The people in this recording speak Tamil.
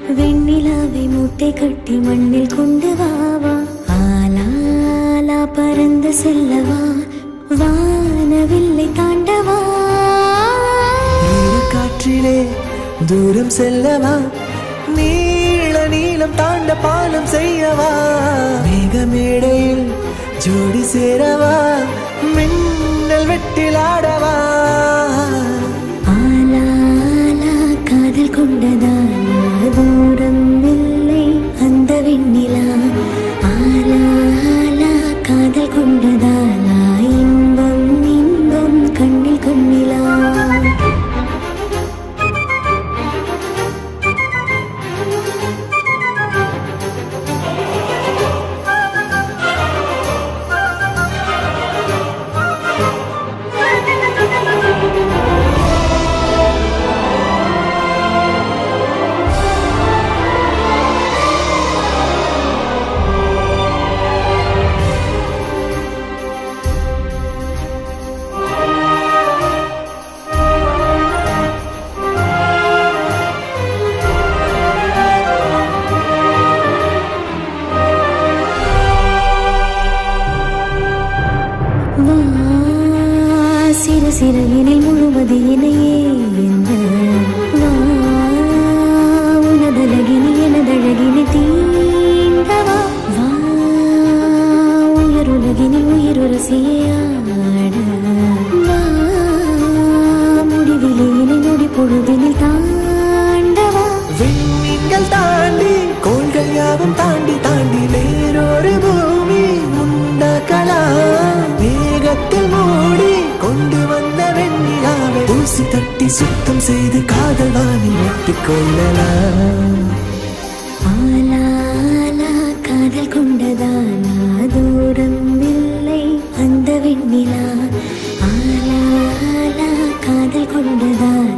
வெண்ணிலாவை மூட்டை கட்டி மண்ணில் கொண்டு வாவா ஆலாலா பறந்து செல்லவா வானவில்லை தாண்டவா நீல காற்றிலே தூரம் செல்லவா நீள நீளம் தாண்ட பாலம் செய்யவா மேகமேடையில் ஜோடி சேரவா மின்னல் வெட்டில் ஆடவா ஆலாலா காதல் கொண்டதாலா தூரம் இல்லை அந்த வெண்ணிலா ஆலாலா காதல் கொண்டதாலா இன்பம் இன்பம் கண்ணில் கண்ணிலா வா சிறு சிறகினில் முழுவது இணையே என்ன வா உனதழகினி எனதழகினி தீண்டவா வா உயிருலகினில் உயிருரசியாட வா முடிவிலேயினை நொடி பொழுதினில் தாண்டவா விண்மீன்கள் தாண்டி கோள்கள் யாவும் தாண்டி தாண்டி வேறொரு பூமி உண்டாக்கலாம் வேகத்தில் மூடி கொண்டு வந்த வெண்ணிலாவை ஊசி தட்டி சுத்தம் செய்து காதல் வானில் வெட்டிக் கொள்ளலாம் ஆலாலா காதல் கொண்டதாலா தூரம் இல்லை அந்த வெண்ணிலா ஆலாலா காதல் கொண்டதாலா